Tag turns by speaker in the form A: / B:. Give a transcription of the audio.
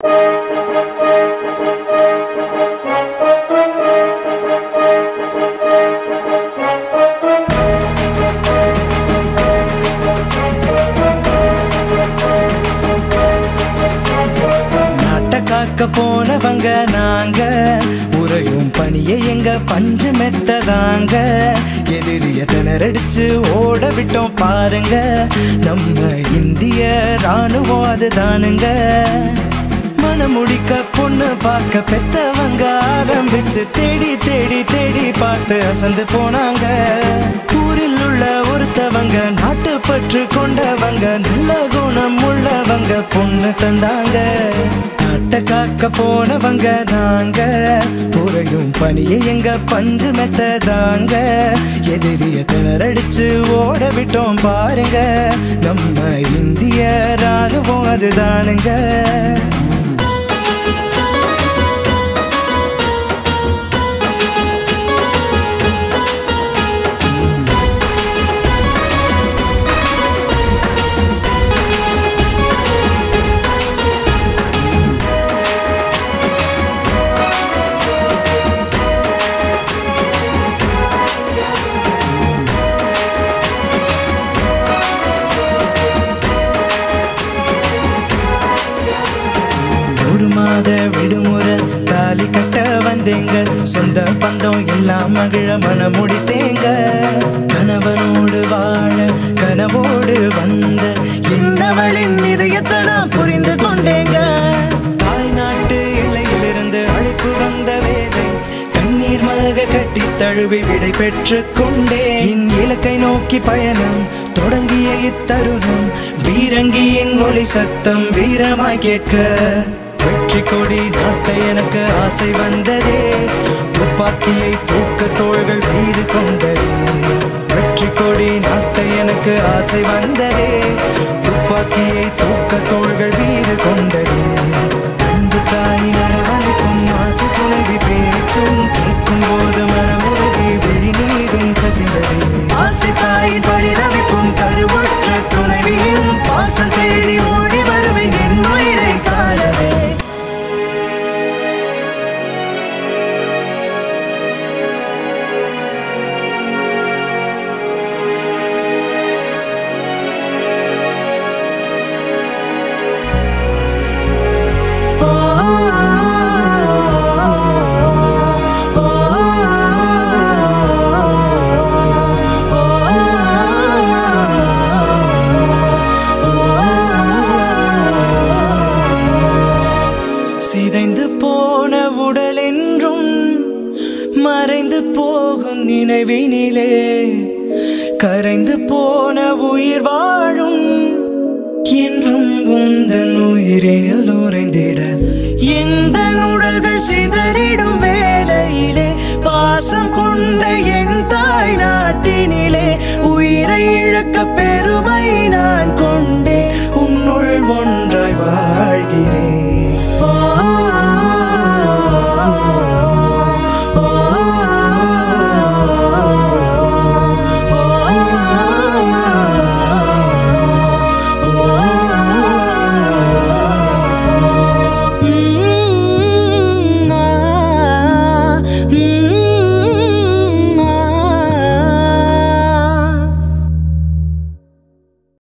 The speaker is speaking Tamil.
A: நாட்டை காக்க போனவங்க நாங்க உறையும் பணியை எங்க பஞ்சு மெத்ததாங்க எதிரிய திணறடிச்சு ஓட விட்டோம் பாருங்க நம்ம இந்திய ராணுவம் அதுதானுங்க மனமுடிக்க பொண்ணு பார்க்க பெத்தவங்க ஆரம்பிச்சு தேடி தேடி தேடி பார்த்து அசந்து போனாங்க ஊரில் உள்ள ஒருத்தவங்க நாட்டு பற்று கொண்டவங்க நல்ல குணம் உள்ளவங்க பொண்ணு தந்தாங்க நாட்டை காக்க போனவங்க நாங்க உறையும் பணியை எங்க பஞ்சு மெத்ததாங்க எதிரிய திணறடிச்சு ஓட விட்டோம் பாருங்க நம்ம இந்திய ராணுவம் அதுதானுங்க ஒரு மாத விடுமுறை தாலி கட்ட வந்தேங்க சொந்த பந்தம் எல்லாம் மகிழ மனம் முடித்தேங்க கணவனோடு வாழ கனவோடு வந்த என்னவளின் இதயத்தை நான் புரிந்து கொண்டேங்க தாய்நாட்டு எல்லையிலிருந்து அழைப்பு வந்த வேலை கண்ணீர் மல்க கட்டி தழுவி விடை பெற்று கொண்டே என் இலக்கை நோக்கி பயணம் தொடங்கிய இத்தருணம் பீரங்கியின் ஒளி சத்தம் வீரமாய் கேட்க வெற்றி கொடி நாட்டை எனக்கு ஆசை வந்ததே துப்பாக்கியை தூக்க தோள்கள் வீறு கொண்டதே வெற்றி கொடி நாட்டை எனக்கு ஆசை வந்ததே துப்பாக்கியை தூக்க தோள்கள் வீறு கொண்டதே அன்பு தாயின் அரவணைக்கும் ஆசை துணைவி பேச்சும் கேட்கும் போது மனமுருகி விழி நீரும் கசிந்தது ஆசை தாயின் பரிதவிப்பும் கருவற்ற துணைவியின் பாசம் தேடி ஓடி வருவேன் என் உயிரை காணவே சிதைந்து போன உடல் என்றும் மறைந்து போகும் நினைவினிலே கரைந்து போன உயிர் வாழும் என்றும் உந்தன் உயிரினில் உறைந்திட எந்த உடல்கள் சிதறிடும் வேளையிலே பாசம் கொண்ட என் தாய் நாட்டினிலே உயிரை இழக்க பே